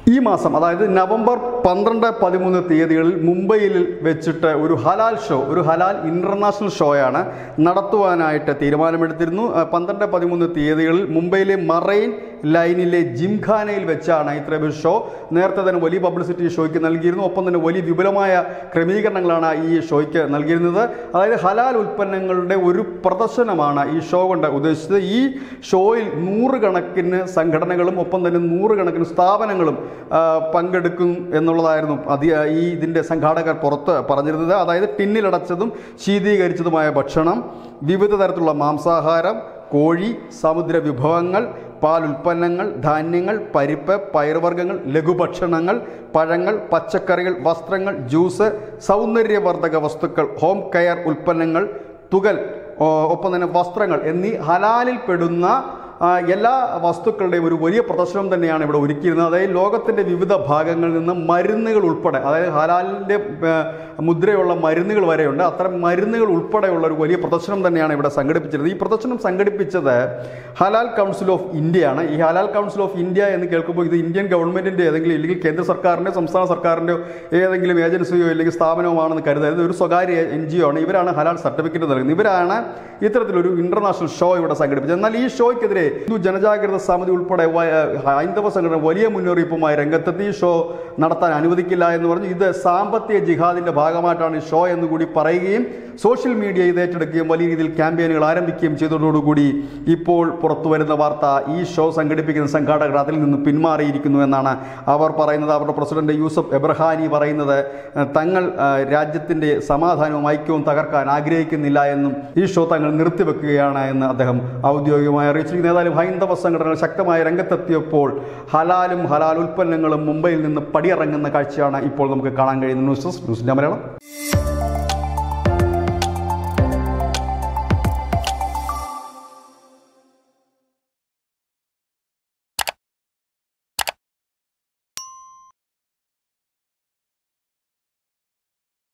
ഈ മാസം അതായത് നവംബർ പന്ത്രണ്ട് പതിമൂന്ന് തീയതികളിൽ മുംബൈയിൽ വെച്ചിട്ട് ഒരു ഹലാൽ ഷോ ഒരു ഹലാൽ ഇന്റർനാഷണൽ ഷോയാണ് നടത്തുവാനായിട്ട് തീരുമാനമെടുത്തിരുന്നു ആ, പന്ത്രണ്ട് പതിമൂന്ന് തീയതികളിൽ മുംബൈയിലെ മറൈൻ ലൈനിലെ ജിംഖാനയിൽ വെച്ചാണ് ഇത്രയും ഷോ നേരത്തെ തന്നെ വലിയ പബ്ലിസിറ്റി ഈ ഷോയ്ക്ക് നൽകിയിരുന്നു ഒപ്പം തന്നെ വലിയ വിപുലമായ ക്രമീകരണങ്ങളാണ് ഈ ഷോയ്ക്ക് നൽകിയിരുന്നത് അതായത് ഹലാൽ ഉൽപ്പന്നങ്ങളുടെ ഒരു പ്രദർശനമാണ് ഈ ഷോ കൊണ്ട് ഉദ്ദേശിച്ചത് ഈ ഷോയിൽ നൂറുകണക്കിന് സംഘടനകളും ഒപ്പം തന്നെ നൂറുകണക്കിന് സ്ഥാപനങ്ങളും ആ, പങ്കെടുക്കും എന്നുള്ളതായിരുന്നു അതി ഈ ഇതിൻ്റെ സംഘാടകർ പുറത്ത് പറഞ്ഞിരുന്നത് അതായത് ടിന്നിലടച്ചതും ശീതീകരിച്ചതുമായ ഭക്ഷണം വിവിധ തരത്തിലുള്ള മാംസാഹാരം കോഴി സമുദ്ര വിഭവങ്ങൾ പാൽ ഉൽപ്പന്നങ്ങൾ ധാന്യങ്ങൾ പരിപ്പ് പയറുവർഗ്ഗങ്ങൾ ലഘുഭക്ഷണങ്ങൾ പഴങ്ങൾ പച്ചക്കറികൾ വസ്ത്രങ്ങൾ ജ്യൂസ് സൗന്ദര്യവർദ്ധക വസ്തുക്കൾ ഹോം കെയർ ഉൽപ്പന്നങ്ങൾ തുകൽ ഓ, ഒപ്പം തന്നെ വസ്ത്രങ്ങൾ എന്നീ ഹലാലിൽ പെടുന്ന ആ, എല്ലാ വസ്തുക്കളുടെയും ഒരു വലിയ പ്രദർശനം തന്നെയാണ് ഇവിടെ ഒരുക്കിയിരുന്നത് അതായത് ലോകത്തിൻ്റെ വിവിധ ഭാഗങ്ങളിൽ നിന്ന് മരുന്നുകൾ ഉൾപ്പെടെ അതായത് ഹലാലിൻ്റെ ആ, മുദ്രയുള്ള മരുന്നുകൾ വരെയുണ്ട് അത്തരം മരുന്നുകൾ ഉൾപ്പെടെയുള്ള ഒരു വലിയ പ്രദർശനം തന്നെയാണ് ഇവിടെ സംഘടിപ്പിച്ചിരുന്നത് ഈ പ്രദർശനം സംഘടിപ്പിച്ചത് ഹലാൽ കൗൺസിൽ ഓഫ് ഇന്ത്യയാണ് ഈ ഹലാൽ കൗൺസിൽ ഓഫ് ഇന്ത്യ എന്ന് കേൾക്കുമ്പോൾ ഇത് ഇന്ത്യൻ ഗവൺമെൻറ്റിൻ്റെ ഏതെങ്കിലും ഇല്ലെങ്കിൽ കേന്ദ്ര സർക്കാരിൻ്റെ സംസ്ഥാന സർക്കാരിൻ്റെ ഏതെങ്കിലും ഏജൻസിയോ അല്ലെങ്കിൽ സ്ഥാപനവുമാണെന്ന് കരുതരുത് ഒരു സ്വകാര്യ എൻ ജി ഒ ആണ് ഇവരാണ് ഹലാൽ സർട്ടിഫിക്കറ്റ് നൽകുന്നത് ഇവരാണ് ഇത്തരത്തിലൊരു ഇന്റർനാഷണൽ ഷോ ഇവിടെ സംഘടിപ്പിച്ചത് എന്നാൽ ഈ ഷോയ്ക്കെതിരെ ഹിന്ദു ജനജാഗ്രത സമിതി ഉൾപ്പെടെ വ- ഹൈന്ദവ സംഘടന വലിയ മുന്നറിയിപ്പുമായി രംഗത്തെത്തി ഈ ഷോ നടത്താൻ അനുവദിക്കില്ല എന്ന് പറഞ്ഞു ഇത് സാമ്പത്തിക ജിഹാദിന്റെ ഭാഗമായിട്ടാണ് ഈ ഷോ എന്ന് കൂടി പറയുകയും സോഷ്യൽ മീഡിയ ഇത് ഏറ്റെടുക്കുകയും വലിയ രീതിയിൽ ക്യാമ്പയിനുകൾ ആരംഭിക്കുകയും ചെയ്തതോടുകൂടി ഇപ്പോൾ പുറത്തു വരുന്ന വാർത്ത ഈ ഷോ സംഘടിപ്പിക്കുന്ന സംഘാടകർ അതിൽ നിന്ന് പിന്മാറിയിരിക്കുന്നു എന്നാണ് അവർ പറയുന്നത് അവരുടെ പ്രസിഡന്റ് യൂസഫ് എബ്രഹാനി പറയുന്നത് ഏഹ്, തങ്ങൾ ഏഹ്, രാജ്യത്തിന്റെ സമാധാനവും ഐക്യവും തകർക്കാൻ ആഗ്രഹിക്കുന്നില്ല എന്നും ഈ ഷോ തങ്ങൾ നിർത്തിവെക്കുകയാണ് എന്ന് അദ്ദേഹം ഔദ്യോഗികമായി അറിയിച്ചിരിക്കുന്നു ഏതായാലും ഹൈന്ദവ സംഘടനകൾ ശക്തമായ രംഗത്തെത്തിയപ്പോൾ ഹലാലും ഹലാൽ ഉൽപ്പന്നങ്ങളും മുംബൈയിൽ നിന്ന് പടിയിറങ്ങുന്ന കാഴ്ചയാണ് ഇപ്പോൾ നമുക്ക് കാണാൻ കഴിയുന്ന news desk news India Malayalam